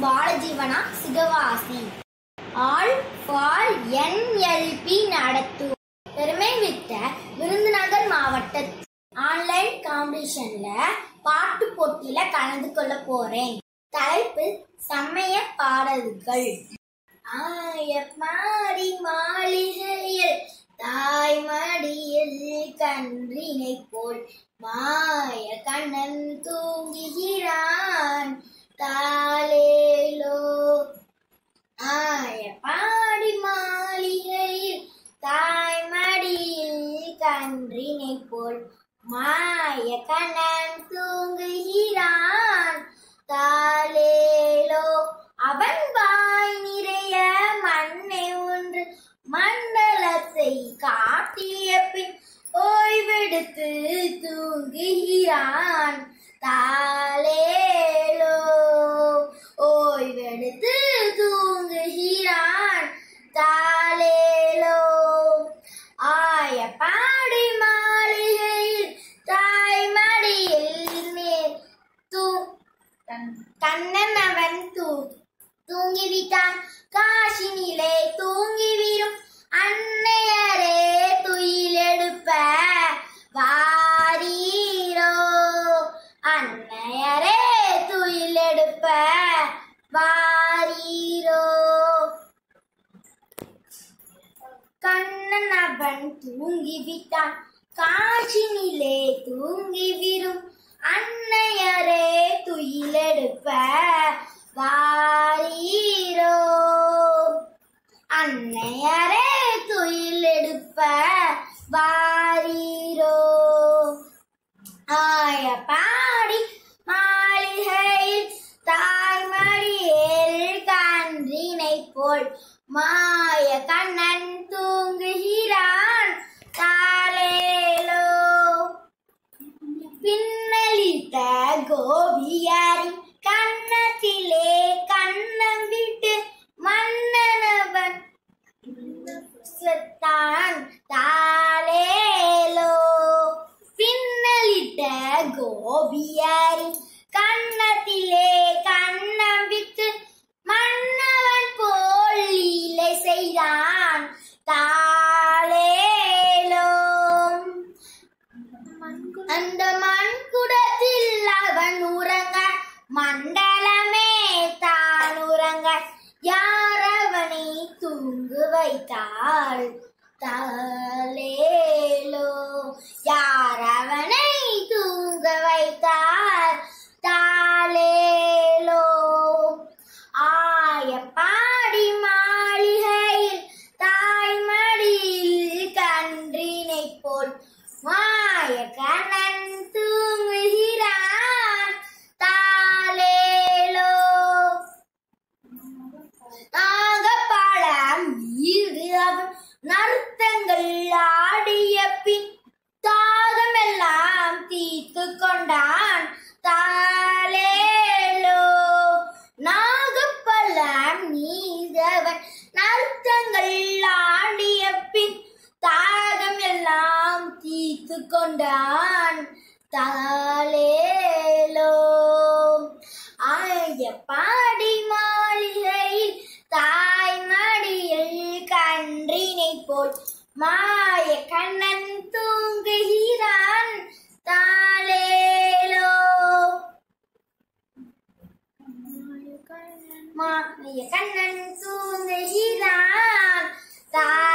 பாலஜீவனா சிகவாசி all for N L P நடத்தும் பெருமை விட்ட விருதுநகர் மாவட்ட ஆன்லைன் காம்படிஷன்ல பாட்டு போட்டியில கலந்து கொள்ள போறேன் தலைப்பு சமய பாடல்கள் ஆயப்பாடி மாளிகையில் தாய் மடியில் கன்றினை போல் மாய கண்ணன் தூங்குகிறான் தாலேலோ ஆயப்பாடி மாளிகையில் தாய் மடியில் கன்றினை போல் மாய கண்ணன் தூங்குகிறான் தாலேலோ அவன் வாய் நிறைய மண்ணை ஒன்று மண்டலத்தை காட்டிய பின் ஓய்வெடுத்து தூங்குகிறான் தாலேலோ ஓய்வெடுத்து தூங்குகிறான் தாலேலோ ஆய பாடி மாளிகையில் தாய் மடியில் மேல் தூ கண்ணன் அவன் தூ தூங்கிவிட்டான் காசினிலே தூங்கிவிடும் அன்னையரே துயிலெடுப்ப வாரீரோ அன்னையரே துயிலெடுப்ப வாரீரோ கண்ணன் அவன் தூங்கிவிட்டான் காசினிலே தூங்கிவிடும் அன்னையரே துயிலெடுப்ப வாரீரோ அன்னையரே துயிலெடுப்ப வாரீரோ ஆய பாடி மாளிகையில் தாய்மடியில் கன்றினை போல் மாய கண்ணன் தூங்குகிறான் தாலேலோ பின்னலிட்ட கோபியாரின் கண்ணத்திலே கண்ணம் விட்டு மன்னனவன் செத்தான் தாலேலோ பின்னலிட்ட கோபியாரின் கண்ணத்திலே கண்ணம் விட்டு மன்னவன் போல் லீலை செய்தான் தாலேலோ அந்த மண் குடத்தில் அவன் உறங்க மண்டலமே தான் உறங்க யார் அவனை தூங்கு வைத்தாள் தாலேலோ யார் அவனை தூங்க வைத்தார் தாலேலோ ஆய பாடி மாளிகையில் தாய்மடியில் கன்றினை போல் மாய கண்ணன் தூங்குகிறான் தாலேலோ நாகப்பாடம் வீடு அவன் நருத்தங்கள் ஆடிய பின் தாகமெல்லாம் தீர்த்து கொண்டான் தாலேலோ நாகப்பழம் நீதவன் நருத்தங்கள் ஆடிய பின் தாகம் எல்லாம் தீர்த்து கொண்டான் தாலேலோ ஆய பாடி மாளிகையில் தாய் மடியில் கன்றினை போல் மாய கண்ணன் தூங்குகிறான் தாலேலோ மாய கண்ணன் தூங்குகிறான் தாலேலோ